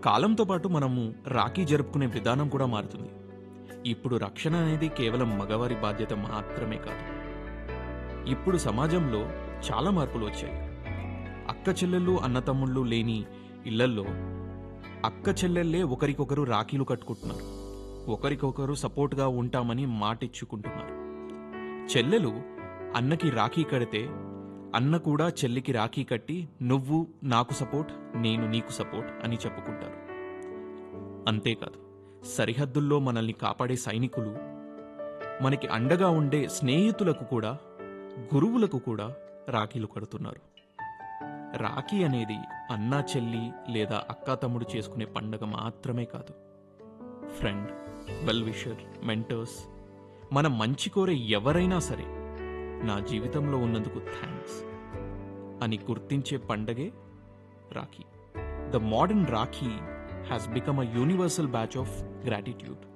కాలంతో పాటు మనము రాఖీ జరుపుకునే విధానం కూడా మారుతుంది ఇప్పుడు రక్షణ అనేది కేవలం మగవారి బాధ్యత మాత్రమే కాదు ఇప్పుడు సమాజంలో చాలా మార్పులు వచ్చాయి అక్క చెల్లెళ్ళు అన్నతమ్ముళ్ళు లేని ఇళ్లల్లో అక్క చెల్లెళ్ళే ఒకరికొకరు రాఖీలు కట్టుకుంటున్నారు ఒకరికొకరు సపోర్ట్గా ఉంటామని మాటిచ్చుకుంటున్నారు చెల్లెలు అన్నకి రాఖీ కడితే అన్న కూడా చెల్లికి రాఖీ కట్టి నువ్వు నాకు సపోర్ట్ నేను నీకు సపోర్ట్ అని చెప్పుకుంటారు అంతేకాదు సరిహద్దుల్లో మనల్ని కాపాడే సైనికులు మనకి అండగా ఉండే స్నేహితులకు కూడా గురువులకు కూడా రాఖీలు కడుతున్నారు రాఖీ అనేది అన్నా చెల్లి లేదా అక్కా తమ్ముడు చేసుకునే పండగ మాత్రమే కాదు ఫ్రెండ్ వెల్ విషర్ మెంటర్స్ మన మంచి కోరే ఎవరైనా సరే నా జీవితంలో ఉన్నందుకు థ్యాంక్స్ అని గుర్తించే పండగే Rakhi the modern Rakhi has become a universal badge of gratitude